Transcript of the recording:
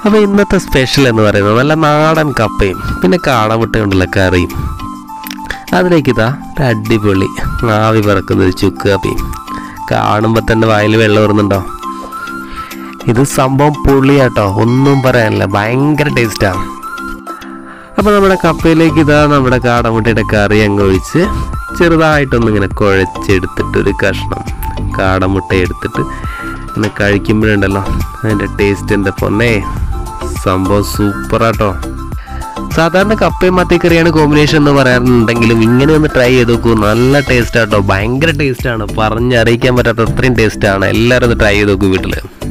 അപ്പോൾ ഇന്നത്തെ സ്പെഷ്യൽ എന്ന് പറയുന്നത് നല്ല നാടൻ കപ്പയും പിന്നെ കാടമുട്ട കൊണ്ടുള്ള കറിയും അതിലേക്ക് ഇതാ ഒരു അടിപൊളി ആവി പറക്കുന്ന ഒരു ചുക്ക് കാപ്പിയും കാണുമ്പോൾ തന്നെ വായിൽ വെള്ളം വരുന്നുണ്ടോ ഇത് സംഭവം പുളിയാട്ടോ ഒന്നും പറയാനില്ല ഭയങ്കര ടേസ്റ്റാണ് അപ്പോൾ നമ്മുടെ കപ്പയിലേക്ക് ഇതാ നമ്മുടെ കാടമുട്ടയുടെ കറി അങ്ങ് ഒഴിച്ച് ചെറുതായിട്ടൊന്ന് ഇങ്ങനെ കുഴച്ചെടുത്തിട്ട് ഒരു കഷ്ണം കാടമുട്ട എടുത്തിട്ട് ഇങ്ങനെ കഴിക്കുമ്പോഴുണ്ടല്ലോ അതിൻ്റെ ടേസ്റ്റ് എൻ്റെ പൊന്നേ സംഭവം സൂപ്പറാട്ടോ സാധാരണ കപ്പയും മത്തിക്കറിയാണ് കോമ്പിനേഷൻ എന്ന് പറയാറുണ്ടെങ്കിലും ഇങ്ങനെ ഒന്ന് ട്രൈ ചെയ്ത് നോക്കൂ നല്ല ടേസ്റ്റ് ആട്ടോ ഭയങ്കര ടേസ്റ്റാണ് പറഞ്ഞറിയിക്കാൻ പറ്റാത്ത അത്രയും ടേസ്റ്റാണ് എല്ലാവരും ഒന്ന് ട്രൈ ചെയ്ത് നോക്കൂ വീട്ടിൽ